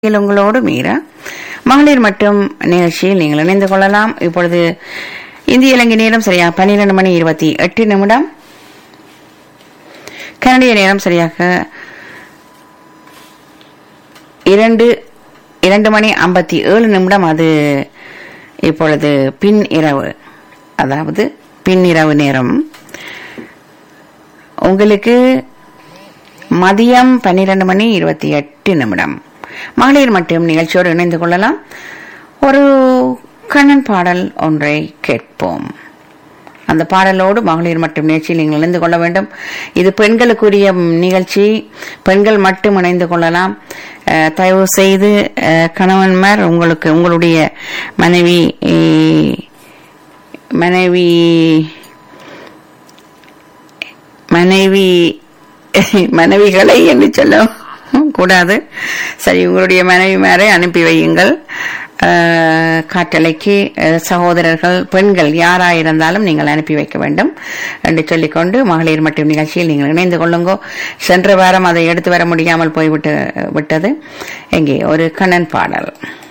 இதில் உங்களோடு மீரா மகளிர் மற்றும் நிகழ்ச்சியில் நீங்கள் இணைந்து கொள்ளலாம் இப்பொழுது இந்திய இலங்கை நேரம் சரியா பன்னிரண்டு மணி இருபத்தி எட்டு நிமிடம் கனடிய நேரம் சரியாக இரண்டு இரண்டு மணி ஐம்பத்தி ஏழு நிமிடம் அது இப்பொழுது பின் இரவு அதாவது பின் இரவு நேரம் உங்களுக்கு மதியம் பன்னிரண்டு மணி இருபத்தி எட்டு நிமிடம் மகளிர் மட்டும் நிகழ்ச்சியோடு இணைந்து கொள்ளலாம் ஒரு கண்ணன் பாடல் ஒன்றை கேட்போம் அந்த பாடலோடு மகளிர் மட்டும் நிகழ்ச்சியில் நீங்கள் இணைந்து கொள்ள வேண்டும் இது பெண்களுக்குரிய நிகழ்ச்சி பெண்கள் மட்டும் இணைந்து கொள்ளலாம் அஹ், தயவு செய்து அஹ், கணவன்மார் உங்களுக்கு உங்களுடைய மனைவி eh, மனைவி மனைவி மனைவிகளை என்று சொல்ல கூடாது சரி உங்களுடைய மனைவிமாரை அனுப்பி வையுங்கள் அஹ், காட்டலைக்கு அஹ், சகோதரர்கள் பெண்கள் யாராயிருந்தாலும் நீங்கள் அனுப்பி வைக்க வேண்டும் என்று சொல்லிக்கொண்டு மகளிர் மற்றும் நிகழ்ச்சியில் நீங்கள் இணைந்து கொள்ளுங்கோ சென்ற வாரம் அதை எடுத்து வர முடியாமல் போய்விட்டு விட்டது எங்கே ஒரு கண்ணன் பாடல்